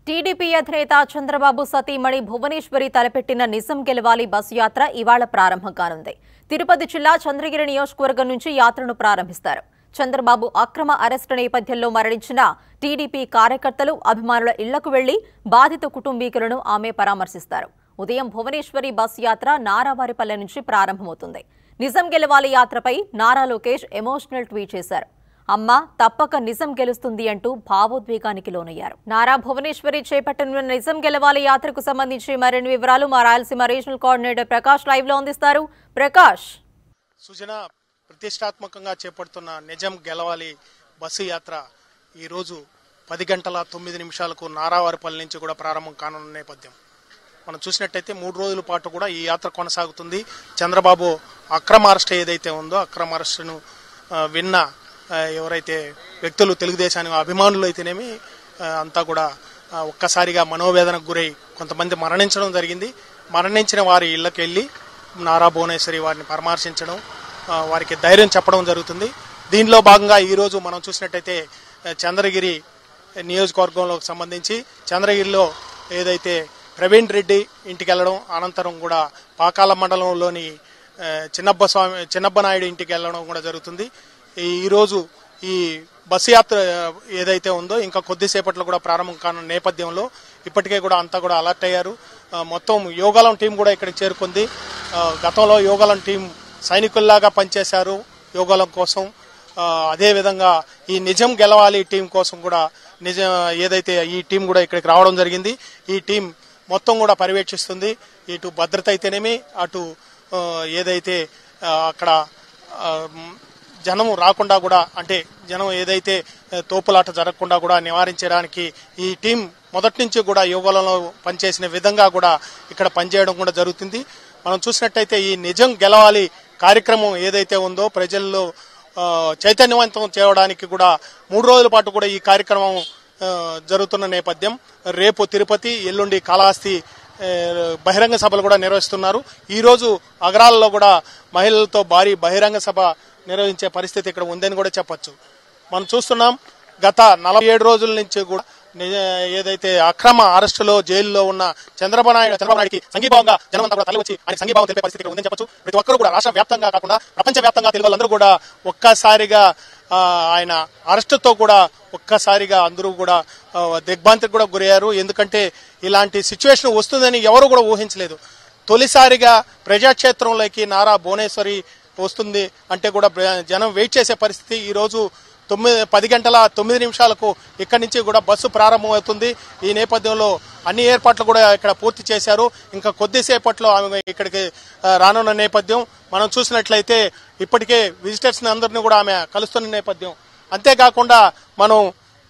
TDP అధినేత చంద్రబాబు సతీమణి భువనేశ్వరి తలపెట్టిన నిజం గెలవాలి బస్సు యాత్ర ఇవాళ ప్రారంభం కానుంది తిరుపతి జిల్లా చంద్రగిరి నియోజకవర్గం నుంచి యాత్రను ప్రారంభిస్తారు చంద్రబాబు అక్రమ అరెస్టు నేపథ్యంలో మరణించిన టీడీపీ కార్యకర్తలు అభిమానుల ఇళ్లకు వెళ్లి బాధిత కుటుంబీకులను ఆమె పరామర్శిస్తారు ఉదయం భువనేశ్వరి బస్ యాత్ర నారావారిపల్లె నుంచి ప్రారంభమవుతుంది నిజం గెలవాలి యాత్రపై నారా లోకేష్ ఎమోషనల్ ట్వీట్ చేశారు అమ్మ తప్పక నిజం గెలుస్తుంది అంటూ భావోద్వేగానికి లోనయ్యారు నారా భువనేశ్వరి చేపట్టనున్న నిజం గెలవాలి యాత్రకు సంబంధించి మరిన్ని వివరాలు మా Rayalaseema regional coordinator Prakash live లో అందిస్తారు ప్రకాష్ సుజన ప్రతిష్టాత్మకంగా చేపడుతున్న నిజం గెలవాలి బస్సు యాత్ర ఈరోజు పది గంటల తొమ్మిది నిమిషాలకు నారావారిపల్లి నుంచి కూడా ప్రారంభం కానున్న నేపథ్యం మనం చూసినట్టయితే మూడు రోజుల పాటు కూడా ఈ యాత్ర కొనసాగుతుంది చంద్రబాబు అక్రమ అరెస్ట్ ఏదైతే ఉందో అక్రమ అరెస్టును ఆ, విన్న ఆ, ఎవరైతే వ్యక్తులు తెలుగుదేశానికి అభిమానులు అయితేనేమి ఆ, అంతా కూడా ఆ, ఒక్కసారిగా మనోవేదనకు గురై కొంతమంది మరణించడం జరిగింది మరణించిన వారి ఇళ్ళకి వెళ్ళి నారా భువనేశ్వరి వారిని పరామర్శించడం ఆ, వారికి ధైర్యం చెప్పడం జరుగుతుంది దీనిలో భాగంగా ఈరోజు మనం చూసినట్టయితే ఆ, చంద్రగిరి నియోజకవర్గంలోకి సంబంధించి చంద్రగిరిలో ఏదైతే ప్రవీణ్ రెడ్డి ఇంటికి వెళ్ళడం అనంతరం కూడా పాకాల మండలంలోని ఆ, చిన్నబ్బ స్వామి చిన్నబ్బ నాయుడు ఇంటికి వెళ్ళడం కూడా జరుగుతుంది ఈ ఈరోజు ఈ బస్సు యాత్ర ఆ, ఏదైతే ఉందో ఇంకా కొద్దిసేపట్లో కూడా ప్రారంభం కానున్న నేపథ్యంలో ఇప్పటికే కూడా అంతా కూడా అలర్ట్ అయ్యారు ఆ, మొత్తం యోగాలం టీం కూడా ఇక్కడికి చేరుకుంది ఆ, గతంలో యోగాలం టీం సైనికుల్లాగా పనిచేశారు యోగాలం కోసం ఆ, అదేవిధంగా ఈ నిజం గెలవాలి టీం కోసం కూడా నిజ ఏదైతే ఈ టీం కూడా ఇక్కడికి రావడం జరిగింది ఈ టీం మొత్తం కూడా పర్యవేక్షిస్తుంది ఇటు భద్రత అయితేనేమి అటు ఆ, ఏదైతే ఆ, అక్కడ ఆ, మ్, జనం రాకుండా కూడా అంటే జనం ఏదైతే ఆ, తోపులాట జరగకుండా కూడా నివారించడానికి ఈ టీం మొదటి నుంచి కూడా యోగాలలో పనిచేసిన విధంగా కూడా ఇక్కడ పనిచేయడం కూడా జరుగుతుంది మనం చూసినట్టయితే ఈ నిజం గెలవాలి కార్యక్రమం ఏదైతే ఉందో ప్రజల్లో ఆ, చైతన్యవంతం చేయడానికి కూడా మూడు రోజుల పాటు కూడా ఈ కార్యక్రమం ఆ, జరుగుతున్న నేపథ్యం రేపు తిరుపతి ఎల్లుండి కాళహస్తి ఆ, బహిరంగ సభలు కూడా నిర్వహిస్తున్నారు ఈ రోజు అగరాలలో కూడా మహిళలతో భారీ బహిరంగ సభ నిర్వహించే పరిస్థితి ఇక్కడ ఉందని కూడా చెప్పొచ్చు మనం చూస్తున్నాం గత నలభై ఏడు రోజుల నుంచి కూడా నిజ- ఏదైతే అక్రమ అరెస్టులో జైల్లో ఉన్న చంద్రబాబు నాయుడు చంద్రబాబు నాయుడికి సంఘీభావంగా జనమంతా కూడా తరలి వచ్చి ఆయన సంఘీభావం తెలిపే పరిస్థితి ఇక్కడ ఉందని చెప్పొచ్చు ప్రతి ఒక్కరు కూడా రాష్ట్ర వ్యాప్తంగా కాకుండా ప్రపంచ వ్యాప్తంగా తెలుగు వాళ్ళందరూ కూడా ఒక్కసారిగా ఆ, ఆయన అరెస్టుతో కూడా ఒక్కసారిగా అందరూ కూడా ఆ, దిగ్భ్రాంతికి కూడా గురయ్యారు ఎందుకంటే ఇలాంటి సిచ్యువేషన్ వస్తుందని ఎవరు కూడా ఊహించలేదు తొలిసారిగా ప్రజాక్షేత్రంలోకి నారా భువనేశ్వరి వస్తుంది అంటే కూడా ప్ర- జనం వెయిట్ చేసే పరిస్థితి ఈ రోజు తొమ్మిది పది గంటల తొమ్మిది నిమిషాలకు ఇక్కడి నుంచి కూడా బస్సు ప్రారంభమవుతుంది ఈ నేపథ్యంలో అన్ని ఏర్పాట్లు కూడా ఇక్కడ పూర్తి చేశారు ఇంకా కొద్దిసేపట్లో ఆమె ఇక్కడికి ఆ, రానున్న నేపథ్యం మనం చూసినట్లయితే ఇప్పటికే విజిటర్స్ అందరినీ కూడా ఆమె కలుస్తున్న నేపథ్యం అంతేకాకుండా మనం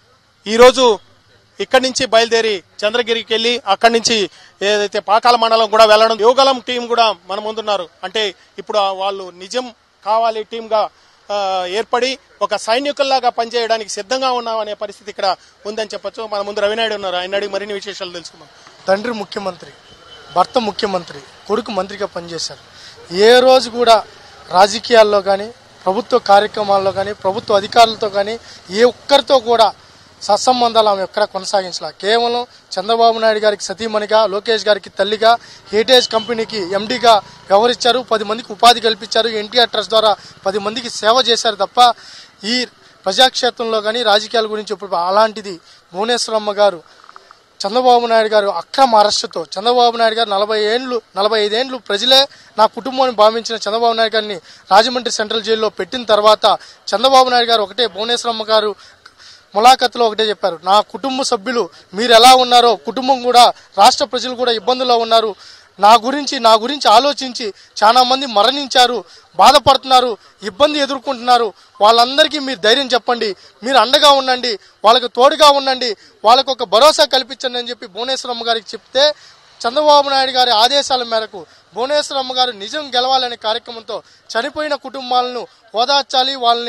ఈరోజు ఇక్కడి నుంచి బయలుదేరి చంద్రగిరికి వెళ్ళి అక్కడి నుంచి ఏదైతే పాకాల మండలం కూడా వెళ్ళడం యోగలం టీం కూడా మన ముందున్నారు అంటే ఇప్పుడు ఆ వాళ్ళు నిజం కావాలి టీంగా ఆ, ఏర్పడి ఒక సైనికుల్లాగా పనిచేయడానికి సిద్ధంగా ఉన్నాం అనే పరిస్థితి ఇక్కడ ఉందని చెప్పొచ్చు మన ముందు రవినాయుడు ఉన్నారు ఆయన అడిగి మరిన్ని విశేషాలు తెలుసుకుందాం తండ్రి ముఖ్యమంత్రి భర్త ముఖ్యమంత్రి కొడుకు మంత్రిగా పనిచేశారు ఏ రోజు కూడా రాజకీయాల్లో కానీ ప్రభుత్వ కార్యక్రమాల్లో కానీ ప్రభుత్వ అధికారులతో కానీ ఏ ఒక్కరితో కూడా సత్సంబంధాలు ఆమె ఎక్కడ కొనసాగించలా కేవలం చంద్రబాబు నాయుడు గారికి సతీమణిగా లోకేష్ గారికి తల్లిగా హెరిటేజ్ కంపెనీకి ఎండీగా వ్యవహరించారు పది మందికి ఉపాధి కల్పించారు ఎన్టీఆర్ ట్రస్ట్ ద్వారా పది మందికి సేవ చేశారు తప్ప ఈ ప్రజాక్షేత్రంలో కానీ రాజకీయాల గురించి ఇప్పుడు అలాంటిది భువనేశ్వరమ్మ గారు చంద్రబాబు నాయుడు గారు అక్రమ అరెస్టుతో చంద్రబాబు నాయుడు గారు నలభై ఏండ్లు నలభై ఐదేండ్లు ప్రజలే నా కుటుంబాన్ని భావించిన చంద్రబాబు నాయుడు గారిని రాజమండ్రి సెంట్రల్ జైల్లో పెట్టిన తర్వాత చంద్రబాబు నాయుడు గారు ఒకటే భువనేశ్వరమ్మ గారు ములాఖతులో ఒకటే చెప్పారు నా కుటుంబ సభ్యులు మీరు ఎలా ఉన్నారో కుటుంబం కూడా రాష్ట్ర ప్రజలు కూడా ఇబ్బందుల్లో ఉన్నారు నా గురించి నా గురించి ఆలోచించి చాలా మంది మరణించారు బాధపడుతున్నారు ఇబ్బంది ఎదుర్కొంటున్నారు వాళ్ళందరికీ మీరు ధైర్యం చెప్పండి మీరు అండగా ఉండండి వాళ్ళకి తోడుగా ఉండండి వాళ్ళకు ఒక భరోసా కల్పించండి అని చెప్పి భువనేశ్వరమ్మ గారికి చెప్తే చంద్రబాబు నాయుడు గారి ఆదేశాల మేరకు భువనేశ్వరమ్మ గారు నిజం గెలవాలనే కార్యక్రమంతో చనిపోయిన కుటుంబాలను ఓదార్చాలి వాళ్ళని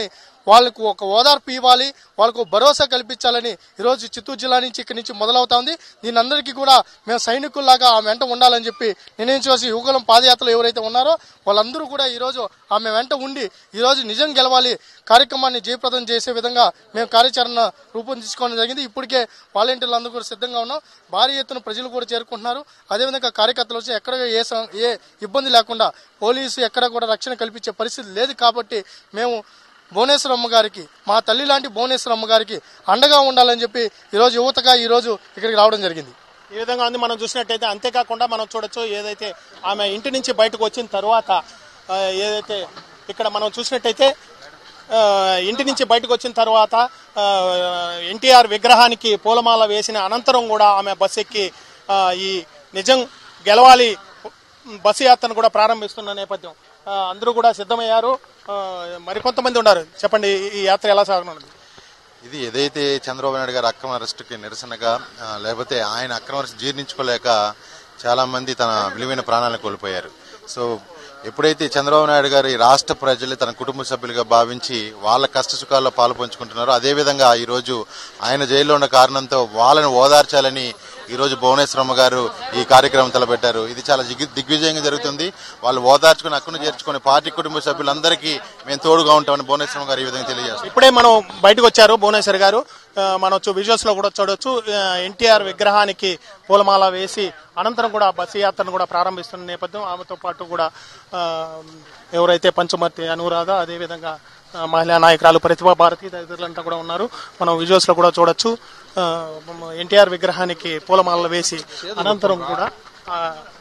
వాళ్ళకు ఒక ఓదార్పు ఇవ్వాలి వాళ్ళకు భరోసా కల్పించాలని ఈరోజు చిత్తూరు జిల్లా నుంచి ఇక్కడి నుంచి మొదలవుతా ఉంది దీని అందరికీ కూడా మేము సైనికుల్లాగా ఆమె వెంట ఉండాలని చెప్పి నిర్ణయించేసి యువకులం పాదయాత్రలు ఎవరైతే ఉన్నారో వాళ్ళందరూ కూడా ఈరోజు ఆమె వెంట ఉండి ఈరోజు నిజం గెలవాలి కార్యక్రమాన్ని జయప్రదం చేసే విధంగా మేము కార్యాచరణ రూపొందించుకోవడం జరిగింది ఇప్పటికే వాలంటీర్లు అందరూ కూడా సిద్ధంగా ఉన్నాం భారీ ఎత్తున ప్రజలు కూడా చేరుకుంటున్నారు అదేవిధంగా కార్యకర్తలు వచ్చి ఎక్కడ ఏ సం- ఏ ఇబ్బంది లేకుండా పోలీసు ఎక్కడ కూడా రక్షణ కల్పించే పరిస్థితి లేదు కాబట్టి మేము భువనేశ్వరమ్మ గారికి మా తల్లి లాంటి భువనేశ్వరమ్మ గారికి అండగా ఉండాలని చెప్పి ఈరోజు యువతగా ఈరోజు ఇక్కడికి రావడం జరిగింది ఈ విధంగా ఉంది మనం చూసినట్టయితే అంతేకాకుండా మనం చూడొచ్చు ఏదైతే ఆమె ఇంటి నుంచి బయటకు వచ్చిన తర్వాత ఆ, ఏదైతే ఇక్కడ మనం చూసినట్టయితే ఆ, ఇంటి నుంచి బయటకు వచ్చిన తర్వాత ఎన్టీఆర్ విగ్రహానికి పూలమాల వేసిన అనంతరం కూడా ఆమె బస్ ఎక్కి ఆ, ఈ నిజం గెలవాలి బస్సు యాత్రను కూడా ప్రారంభిస్తున్న నేపథ్యం ఆ, అందరూ కూడా సిద్ధమయ్యారు ఆ, మరికొంతమంది ఉన్నారు చెప్పండి ఈ యాత్ర ఎలా సాగనున్నది ఇది ఏదైతే చంద్రబాబు నాయుడు గారి అక్రమ అరెస్టుకి నిరసనగా ఆ, లేకపోతే ఆయన అక్రమ అరెస్ట్ జీర్ణించుకోలేక చాలా మంది తన విలువైన ప్రాణాలను కోల్పోయారు సో ఎప్పుడైతే చంద్రబాబు నాయుడు గారు ఈ రాష్ట్ర ప్రజలు తన కుటుంబ సభ్యులుగా భావించి వాళ్ళ కష్ట సుఖాల్లో పాలు పంచుకుంటున్నారో అదేవిధంగా ఈ రోజు ఆయన జైల్లో ఉన్న కారణంతో వాళ్ళని ఓదార్చాలని ఈ రోజు భువనేశ్వరమ్మ గారు ఈ కార్యక్రమం తలపెట్టారు ఇది చాలా దిగ్- దిగ్విజయంగా జరుగుతుంది వాళ్ళు ఓదార్చుకుని అక్కును చేర్చుకుని పార్టీ కుటుంబ సభ్యులందరికీ మేము తోడుగా ఉంటామని భువనేశ్వరమ్మ గారు ఈ విధంగా తెలియజేస్తారు ఇప్పుడే మనం బయటకు వచ్చారు భువనేశ్వర్ గారు ఆ, మనం విజువల్స్ లో కూడా చూడొచ్చు ఎన్టీఆర్ విగ్రహానికి పూలమాల వేసి అనంతరం కూడా బస్సు యాత్రను కూడా ప్రారంభిస్తున్న నేపథ్యం ఆమెతో పాటు కూడా ఆ, ఎవరైతే పంచమర్తి అనురాధ అదేవిధంగా ఆ, మహిళా నాయకురాలు ప్రతిభా భారతి తదితరులంతా కూడా ఉన్నారు మనం విజువల్స్ లో కూడా చూడొచ్చు ఎన్టీఆర్ విగ్రహానికి పూలమాలలు వేసి అనంతరం కూడా ఆ,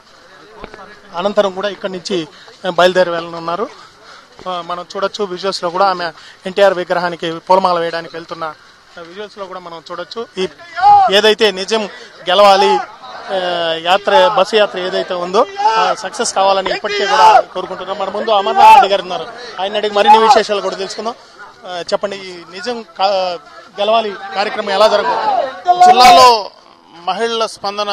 అనంతరం కూడా ఇక్కడి నుంచి బయలుదేరి వెళ్ళనున్నారు ఆ, మనం చూడొచ్చు విజువల్స్ లో కూడా ఆమె ఎన్టీఆర్ విగ్రహానికి పూలమాల వేయడానికి వెళ్తున్న విజువల్స్ లో కూడా మనం చూడొచ్చు ఈ ఏదైతే నిజం గెలవాలి ఆ, యాత్ర బస్సు యాత్ర ఏదైతే ఉందో సక్సెస్ కావాలని ఇప్పటికే కూడా కోరుకుంటున్నాం మన ముందు అమర్నాథ్ రెడ్డి గారు ఉన్నారు ఆయన అడిగి మరిన్ని విశేషాలు కూడా తెలుసుకుందాం ఆ, చెప్పండి ఈ నిజం కా- గెలవాలి కార్యక్రమం ఎలా జరగబోతుంది జిల్లాలో మహిళల స్పందన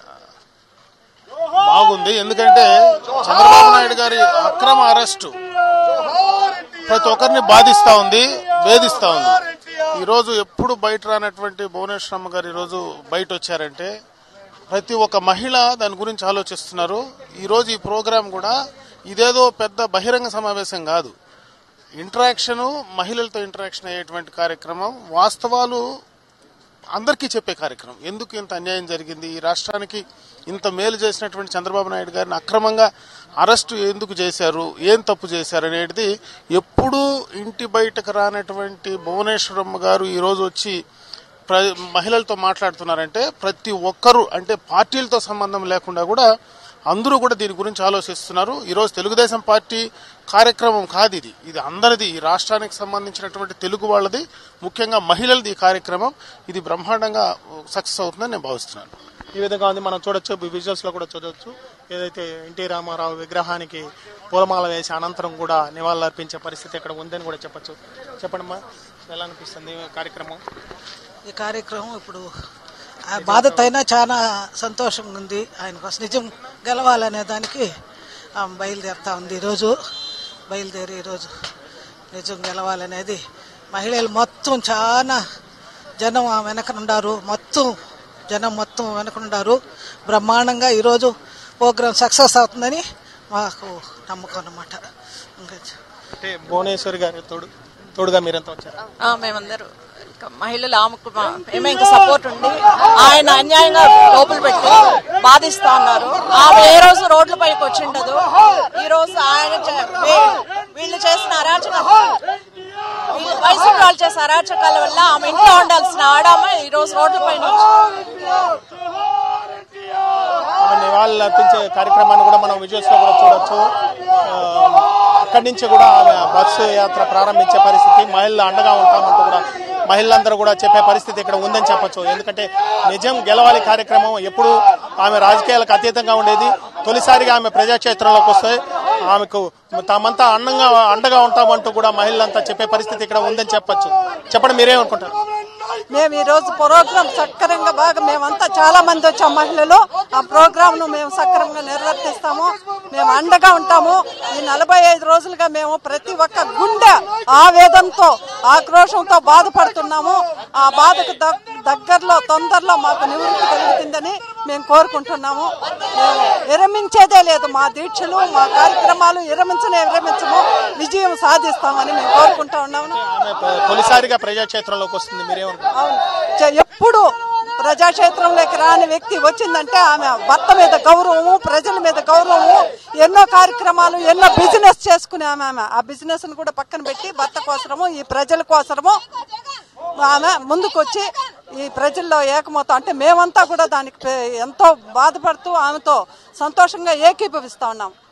బాగుంది ఎందుకంటే చంద్రబాబు నాయుడు గారి అక్రమ అరెస్టు ప్రతి ఒక్కరిని బాధిస్తా ఉంది వేధిస్తా ఉంది ఈ రోజు ఎప్పుడు బయట రానటువంటి భువనేశ్వరమ్మ గారు ఈ రోజు బయట వచ్చారంటే ప్రతి ఒక్క మహిళ దాని గురించి ఆలోచిస్తున్నారు ఈ రోజు ఈ ప్రోగ్రాం కూడా ఇదేదో పెద్ద బహిరంగ సమావేశం కాదు ఇంటరాక్షన్ మహిళలతో ఇంటరాక్షన్ అయ్యేటువంటి కార్యక్రమం వాస్తవాలు అందరికీ చెప్పే కార్యక్రమం ఎందుకు ఇంత అన్యాయం జరిగింది ఈ రాష్ట్రానికి ఇంత మేలు చేసినటువంటి చంద్రబాబు నాయుడు గారిని అక్రమంగా అరెస్టు ఎందుకు చేశారు ఏం తప్పు చేశారు అనేది ఎప్పుడూ ఇంటి బయటకు రానటువంటి భువనేశ్వరమ్మ గారు ఈరోజు వచ్చి ప్ర మహిళలతో మాట్లాడుతున్నారంటే ప్రతి ఒక్కరూ అంటే పార్టీలతో సంబంధం లేకుండా కూడా అందరూ కూడా దీని గురించి ఆలోచిస్తున్నారు ఈరోజు తెలుగుదేశం పార్టీ కార్యక్రమం కాదు ఇది ఇది అందరిది ఈ రాష్ట్రానికి సంబంధించినటువంటి తెలుగు వాళ్ళది ముఖ్యంగా మహిళలది ఈ కార్యక్రమం ఇది బ్రహ్మాండంగా సక్సెస్ అవుతుందని నేను భావిస్తున్నాను ఈ విధంగా ఉంది మనం చూడొచ్చు విజువల్స్ లో కూడా చూడొచ్చు ఏదైతే ఎన్టీ రామారావు విగ్రహానికి పూలమాల వేసి అనంతరం కూడా నివాళులు అర్పించే పరిస్థితి ఇక్కడ ఉందని కూడా చెప్పొచ్చు చెప్పండమ్మా ఎలా అనిపిస్తుంది ఈ కార్యక్రమం ఈ కార్యక్రమం ఇప్పుడు ఆ బాధతో అయినా చాలా సంతోషంగా ఉంది ఆయన కోసం నిజం గెలవాలనే దానికి ఆమె బయలుదేరుతా ఉంది ఈరోజు బయలుదేరి ఈరోజు నిజం గెలవాలనేది మహిళలు మొత్తం చాలా జనం ఆమె వెనకనుండారు మొత్తం జనం మొత్తం వెనకనుండారు బ్రహ్మాండంగా ఈరోజు ప్రోగ్రాం సక్సెస్ అవుతుందని మాకు నమ్మకం అన్నమాట ఇంకా అంటే భువనేశ్వరి గారి తోడు తోడుగా మీరంతా వచ్చారు ఆ, మేమందరూ ఇంకా మహిళలు ఆమెకు మా- మేమే ఇంకా సపోర్ట్ ఉండి ఆయన అన్యాయంగా లోపల పెట్టి బాధిస్తా ఉన్నారు ఆమె ఏ రోజు రోడ్ల పైకి వచ్చిండదు ఈ రోజు ఆయన చే- వీ- వీళ్ళు చేసిన అరాచక వీళ్ళు వైసీపీ వాళ్ళు చేసిన అరాచకాల వల్ల ఆమె ఇంట్లో ఉండాల్సిన ఆడామ ఈ రోజు రోడ్ల పైన ఆమె నివాళులు అర్పించే కార్యక్రమాన్ని కూడా మనం విజువల్స్ లో కూడా చూడొచ్చు ఆ, అక్కడి నుంచి కూడా ఆమె బస్సు యాత్ర ప్రారంభించే పరిస్థితి మహిళలు అండగా ఉంటామంటూ కూడా మహిళలందరూ కూడా చెప్పే పరిస్థితి ఇక్కడ ఉందని చెప్పొచ్చు ఎందుకంటే నిజం గెలవాలి కార్యక్రమం ఎప్పుడు ఆమె రాజకీయాలకు అతీతంగా ఉండేది తొలిసారిగా ఆమె ప్రజాక్షేత్రంలోకి వస్తే ఆమెకు తామంతా అండంగా అండగా ఉంటామంటూ కూడా మహిళలంతా చెప్పే పరిస్థితి ఇక్కడ ఉందని చెప్పొచ్చు చెప్పండి మీరేమనుకుంటారు మేము ఈ రోజు ప్రోగ్రాం సక్రమంగా బాగా మేమంతా చాలా మంది వచ్చాం మహిళలు ఆ ప్రోగ్రామ్ ను మేము సక్రమంగా నిర్వర్తిస్తాము మేము అండగా ఉంటాము ఈ నలభై ఐదు రోజులుగా మేము ప్రతి ఒక్క గుండె ఆవేదంతో ఆక్రోషంతో బాధపడుతున్నాము ఆ బాధకు దగ్- దగ్గరలో తొందరలో మాకు నివృత్తి కలుగుతుందని మేము కోరుకుంటున్నాము మేము విరమించేదే లేదు మా దీక్షలు మా కార్యక్రమాలు విరమించనే విరమించము విజయం సాధిస్తామని మేము కోరుకుంటా ఉన్నాము ఆమె ప- తొలిసారిగా ప్రజాక్షేత్రంలోకి వస్తుంది మీరేమనుకుంటారు అవును చ- ఎప్పుడు ప్రజాక్షేత్రంలోకి రాని వ్యక్తి వచ్చిందంటే ఆమె భర్త మీద గౌరవము ప్రజల మీద గౌరవము ఎన్నో కార్యక్రమాలు ఎన్నో బిజినెస్ చేసుకునే ఆమె ఆమె ఆ బిజినెస్ ను కూడా పక్కన పెట్టి భర్త కోసము ఈ ప్రజల కోసము ఆమె ముందుకొచ్చి ఈ ప్రజల్లో ఏకమవుతాం అంటే మేమంతా కూడా దానికి పె- ఎంతో బాధపడుతూ ఆమెతో సంతోషంగా ఏకీభవిస్తా ఉన్నాం